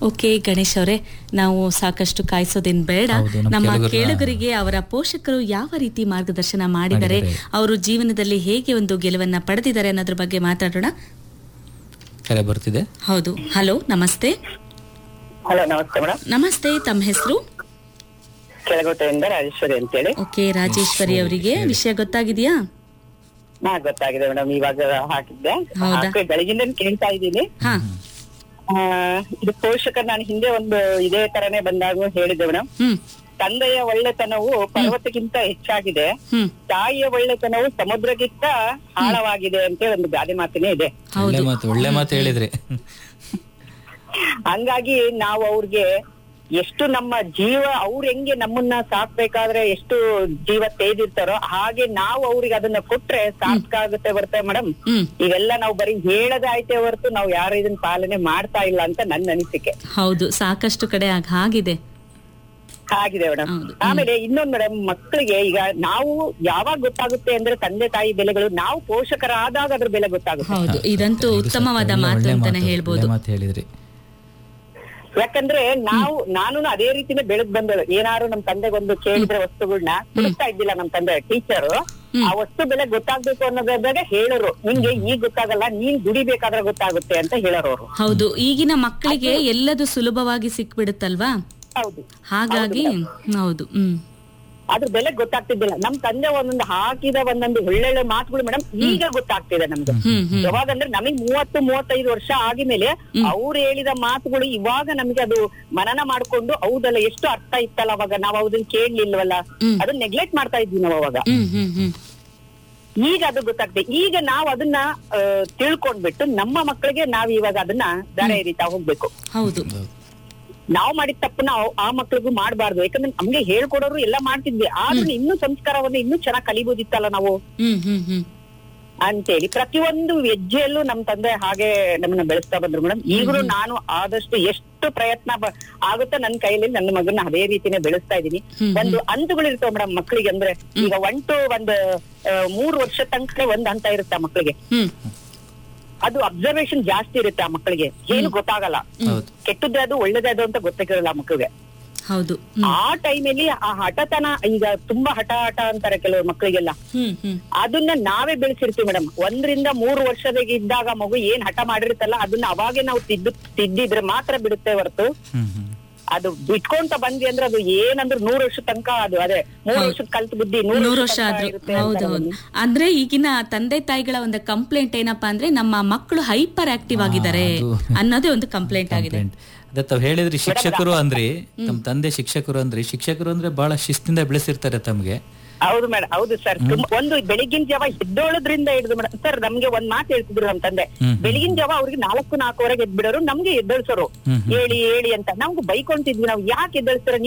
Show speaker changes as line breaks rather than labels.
Okay Ganesh ಅವರೇ ನಾವು ಸಾಕಷ್ಟು ಕಾಯಿಸೋದೇನ್ ಬೇಡ
ಹೌದು, ನಮ್ಮ
ನಮ್ಮ
ಕೇಳುಗರನ್ನ-
ಕೇಳುಗರಿಗೆ ಅವರ ಪೋಷಕರು ಯಾವ ರೀತಿ ಮಾರ್ಗದರ್ಶನ ಮಾಡಿದ್ದಾರೆ
ಮಾಡಿದ್ದಾರೆ.
ಅವರು ಜೀವನದಲ್ಲಿ ಹೇಗೆ ಒಂದು ಗೆಲುವನ್ನ ಪಡೆದಿದ್ದಾರೆ ಅನ್ನೋದ್ರ ಬಗ್ಗೆ ಮಾತಾಡೋಣ
ಕರೆ ಬರ್ತಿದೆ
ಹೌದು ಹಲೋ ನಮಸ್ತೆ
ಹಲೋ ನಮಸ್ತೆ ಮೇಡಮ್
ನಮಸ್ತೆ ತಮ್ಮ ಹೆಸರು
ಕೆಳಗೋಟೆಯಿಂದ ರಾಜೇಶ್ವರಿ ಅಂತೇಳಿ
ಓಕೆ ರಾಜೇಶ್ವರಿ ಅವರಿಗೆ ವಿಷಯ ಗೊತ್ತಾಗಿದೆಯಾ
ಹಾ ಗೊತ್ತಾಗಿದೆ ಮೇಡಮ್ ಇವಾಗ ಹಾಕಿದ್ದೆ
ಹೌದಾ?
ಹಾಕಿ ಬೆಳಗಿಂದ ಕೇಳ್ತಾ ಇದ್ದೀನಿ
ಹಾ
ಆ, ಇದು ಪೋಷಕರು ನಾನು ಹಿಂದೆ ಒಂದು ಇದೇ ತರನೇ ಬಂದಾಗ ಹೇಳಿದ್ದೆ ಮೇಡಮ್
ಹ್ಮ್
ತಂದೆಯ ಒಳ್ಳೆತನವು ಪರ್ವತಕ್ಕಿಂತ ಹೆಚ್ಚಾಗಿದೆ
ಹ್ಮ್
ತಾಯಿಯ ಒಳ್ಳೆತನವು ಸಮುದ್ರಕ್ಕಿಂತ ಆಳವಾಗಿದೆ ಅಂತ ಒಂದು ಗಾದೆ ಮಾತಿನೇ ಇದೆ
ಒಳ್ಳೆ
ಹೌದು
ಮಾತು ಒಳ್ಳೆ ಮಾತು ಹೇಳಿದ್ರಿ
ಹಂಗಾಗಿ ನಾವು ಅವ್ರಿಗೆ ಎಷ್ಟು ನಮ್ಮ ಜೀವ ಅವ್ರು ಹೆಂಗೆ ನಮ್ಮನ್ನ ಸಾಕ್ಬೇಕಾದ್ರೆ ಎಷ್ಟು ಜೀವ ತೆಗೆದಿರ್ತಾರೋ ಹಾಗೆ ನಾವು ಅವ್ರಿಗೆ ಅದನ್ನ ಕೊಟ್ರೆ ಸಾರ್ಥಕ ಆಗುತ್ತೆ ಬರ್ತೆ ಮೇಡಮ್
ಹ್ಮ್
ಇವೆಲ್ಲ ನಾವು ಬರೀ ಹೇಳದ ಆಯ್ತೆ ಹೊರತು ನಾವು ಯಾರು ಇದನ್ನ ಪಾಲನೆ ಮಾಡ್ತಾ ಇಲ್ಲ ಅಂತ ನನ್ನ ಅನಿಸಿಕೆ
ಹೌದು ಸಾಕಷ್ಟು ಕಡೆ ಆಗ ಹಾಗಿದೆ
ಆಗಿದೆ ಮೇಡಮ್
ಹೌದು.
ಆಮೇಲೆ ಇನ್ನೊಂದು ಮೇಡಮ್ ಮಕ್ಕಳಿಗೆ ಈಗ ನಾವು ಯಾವಾಗ ಗೊತ್ತಾಗುತ್ತೆ ಅಂದ್ರೆ ತಂದೆ ತಾಯಿ ಬೆಲೆಗಳು ನಾವು ಪೋಷಕರಾದಾಗ ಅದ್ರ ಬೆಲೆ ಗೊತ್ತಾಗುತ್ತೆ
ಹೌದು ಇದಂತೂ
ಇದು ಸತ್ಯ.
ಉತ್ತಮವಾದ
ಒಳ್ಳೆ-
ಮಾತು
ಒಳ್ಳೆ
ಅಂತಾನೆ
ಮಾತು,
ಹೇಳ್ಬೋದು
ಒಳ್ಳೆ ಮಾತು ಹೇಳಿದ್ರಿ
ಯಾಕಂದ್ರೆ ನಾವು ನಾನು ಅದೇ ರೀತಿನೇ ಬೆಳೆದ್ ಬಂದಳು ಏನಾದ್ರು ನಮ್ ತಂದೆಗೊಂದು ಕೇಳಿದ್ರೆ ವಸ್ತುಗಳನ್ನ ಕೊಡಿಸ್ತಾ ಇದ್ದಿಲ್ಲ ನಮ್ ತಂದೆ ಟೀಚರ್ ಆ ವಸ್ತು ಬೆಲೆ ಗೊತ್ತಾಗ್ಬೇಕು ಅನ್ನೋದಾಗ ಹೇಳೋರು ನಿಂಗೆ ಈಗ ಗೊತ್ತಾಗಲ್ಲ ನೀನ್ ದುಡಿಬೇಕಾದ್ರೆ ಗೊತ್ತಾಗುತ್ತೆ ಅಂತ ಹೇಳೋರು ಅವರು
ಹೌದು ಈಗಿನ ಮಕ್ಕಳಿಗೆ ಎಲ್ಲದು ಸುಲಭವಾಗಿ ಸಿಕ್ಬಿಡುತ್ತಲ್ವಾ
ಹೌದು
ಹಾಗಾಗಿ ಹೌದು ಹ್ಮ್
ಅದ್ರ ಬೆಲೆ ಗೊತ್ತಾಗ್ತಿದ್ದಿಲ್ಲ ನಮ್ ತಂದೆ ಒಂದೊಂದು ಹಾಕಿದ ಒಂದೊಂದು ಒಳ್ಳೊಳ್ಳೆ ಮಾತುಗಳು ಮೇಡಮ್ ಈಗ ಗೊತ್ತಾಗ್ತಿದೆ ನಮ್ಗೆ
ಹ್ಮ್ ಹ್ಮ್
ಯಾವಾಗಂದ್ರೆ ನಮಗ್ ಮೂವತ್ತು ಮೂವತ್ತೈದು ವರ್ಷ ಆಗಿದ್ಮೇಲೆ ಅವ್ರು ಹೇಳಿದ ಮಾತುಗಳು ಇವಾಗ ನಮ್ಗೆ ಅದು ಮನನ ಮಾಡ್ಕೊಂಡು ಹೌದಲ್ಲ ಎಷ್ಟು ಅರ್ಥ ಇತ್ತಲ್ಲ ಅವಾಗ ನಾವು ಅದನ್ನ ಕೇಳಲಿಲ್ವಲ್ಲ
ಹ್ಮ್.
ಅದನ್ನ ನೆಗ್ಲೆಕ್ಟ್ ಮಾಡ್ತಾ ಇದ್ವಿ ನಾವು ಅವಾಗ
ಹ್ಮ್ ಹ್ಮ್ ಹ್ಮ್
ಈಗ ಅದು ಗೊತ್ತಾಗ್ತದೆ ಈಗ ನಾವು ಅದನ್ನ ಆ, ತಿಳ್ಕೊಂಡ್ಬಿಟ್ಟು ನಮ್ಮ ಮಕ್ಕಳಿಗೆ ನಾವ್ ಇವಾಗ ಅದನ್ನ ದಾರ ಎರಿತಾ ಹೋಗ್ಬೇಕು
ಹೌದು
ನಾವು ಮಾಡಿದ ತಪ್ಪನ್ನ ಅವ್- ಆ ಮಕ್ಳಿಗೂ ಮಾಡಬಾರ್ದು ಯಾಕಂದ್ರೆ ನಮ್ಗೆ ಹೇಳ್ಕೊಡೋರು ಎಲ್ಲ ಮಾಡ್ತಿದ್ವಿ ಆದ್ರೂ ಇನ್ನೂ ಸಂಸ್ಕಾರವನ್ನ ಇನ್ನೂ ಚೆನ್ನಾಗ್ ಕಲಿಬೋದಿತ್ತಲ್ಲ ನಾವು
ಹ್ಮ್ ಹ್ಮ್ ಹ್ಮ್
ಅಂತೇಳಿ ಪ್ರತಿಯೊಂದು ಹೆಜ್ಜೆಯಲ್ಲೂ ನಮ್ ತಂದೆ ಹಾಗೆ ನಮ್ಮನ್ನ ಬೆಳೆಸ್ತಾ ಬಂದ್ರು ಮೇಡಮ್ ಈಗಲೂ ನಾನು ಆದಷ್ಟು ಎಷ್ಟು ಪ್ರಯತ್ನ ಬ- ಆಗುತ್ತೋ ನನ್ನ ಕೈಯಲ್ಲಿ ನನ್ನ ಮಗನ ಅದೇ ರೀತಿನೇ ಬೆಳೆಸ್ತಾ ಇದೀನಿ
ಹ್ಮ್,
ಒಂದು ಹಂತಗಳು ಇರ್ತಾವ ಮೇಡಮ್ ಮಕ್ಕಳಿಗೆ ಅಂದ್ರೆ ಈಗ ಒನ್ ಟು ಒಂದು ಆ, ಮೂರು ವರ್ಷ ತನಕ ಒಂದ್ ಹಂತ ಇರುತ್ತೆ ಆ ಮಕ್ಕಳಿಗೆ
ಹ್ಮ್
ಅದು ಅಬ್ಸರ್ವೇಷನ್ ಜಾಸ್ತಿ ಇರುತ್ತೆ ಆ ಮಕ್ಕಳಿಗೆ ಏನು ಗೊತ್ತಾಗಲ್ಲ
ಹೌದು
ಕೆಟ್ಟದ್ದೇ ಅದು ಒಳ್ಳೇದೇ ಅದು ಅಂತ ಗೊತ್ತಾಗಿರಲ್ಲ ಆ ಮಕ್ಕಳಿಗೆ
ಹೌದು ಹ್ಮ್
ಆ ಟೈಮಲ್ಲಿ ಆ ಹಠತನ ಈಗ ತುಂಬಾ ಹಠ ಹಠ ಅಂತಾರೆ ಕೆಲವು ಮಕ್ಕಳಿಗೆಲ್ಲ
ಹ್ಮ್ ಹ್ಮ್
ಅದನ್ನ ನಾವೇ ಬೆಳೆಸಿರ್ತೀವಿ ಮೇಡಮ್ ಒಂದರಿಂದ ಮೂರು ವರ್ಷದಾಗ ಇದ್ದಾಗ ಮಗು ಏನ್ ಹಠ ಮಾಡಿರುತ್ತಲ್ಲ ಅದನ್ನ ಅವಾಗೆ ನಾವು ತಿದ್ದು ತಿದ್ದಿದ್ರೆ ಮಾತ್ರ ಬಿಡುತ್ತೆ ಹೊರತು
ಹ್ಮ್ ಹ್ಮ್
ಅದು ಬಿಟ್ಕೊಂತ ಬಂದ್ವಿ ಅಂದ್ರೆ ಅದು ಏನಂದ್ರೆ ನೂರು ವರ್ಷ ತನಕ ಅದು ಅದೇ ಮೂರು ವರ್ಷದ ಕಲ್ತು ಬುದ್ಧಿ
ನೂರು ವರ್ಷ
ತನಕ
ಆದ್ರು
ಇರುತ್ತೆ
ಹೌದು
ಅಂತಾರೆ
ಹೌದು
ಅದನ್ನ.
ಅಂದ್ರೆ ಈಗಿನ ತಂದೆ ತಾಯಿಗಳ ಒಂದು ಕಂಪ್ಲೇಂಟ್ ಏನಪ್ಪಾ ಅಂದ್ರೆ ನಮ್ಮ ಮಕ್ಕಳು ಹೈಪರ್ ಆಕ್ಟಿವ್ ಆಗಿದ್ದಾರೆ
ಅದು-
ಅನ್ನೋದೇ ಒಂದು ಕಂಪ್ಲೇಂಟ್ ಆಗಿದೆ
ಕಂಪ್ಲೇಂಟ್ ಅದೇ ತಾವ್ ಹೇಳಿದ್ರಿ ಶಿಕ್ಷಕರು ಅಂದ್ರಿ ತಮ್ಮ ತಂದೆ ಶಿಕ್ಷಕರು ಅಂದ್ರಿ ಶಿಕ್ಷಕರು ಅಂದ್ರೆ ಬಹಳ ಶಿಸ್ತಿಂದ ಬೆಳೆಸಿರ್ತಾರೆ ತಮ್ಗೆ
ಹೌದು ಮೇಡಮ್ ಹೌದು ಸರ್ ಒಂದು ಬೆಳಗಿನ ಜಾವ ಎದ್ದೋಳದ್ರಿಂದ ಹಿಡಿದು ಮೇಡಮ್ ಸರ್ ನಮ್ಗೆ ಒಂದ್ ಮಾತು ಹೇಳ್ತಿದ್ರು ನಮ್ ತಂದೆ
ಹ್ಮ್.
ಬೆಳಗಿನ ಜಾವ ಅವ್ರಿಗೆ ನಾಲ್ಕು ನಾಲ್ಕುವರೆಗೆ ಎದ್ಬಿಡೋರು ನಮ್ಗೆ ಎದ್ದಳ್ಸೋರು
ಹ್ಮ್
ಹೇಳಿ ಹೇಳಿ ಅಂತ ನಮ್ಗೆ ಬೈಕೊಂತಿದ್ವಿ ನಾವು ಯಾಕೆ ಎದ್ದಳ್ಸ್ತಾರ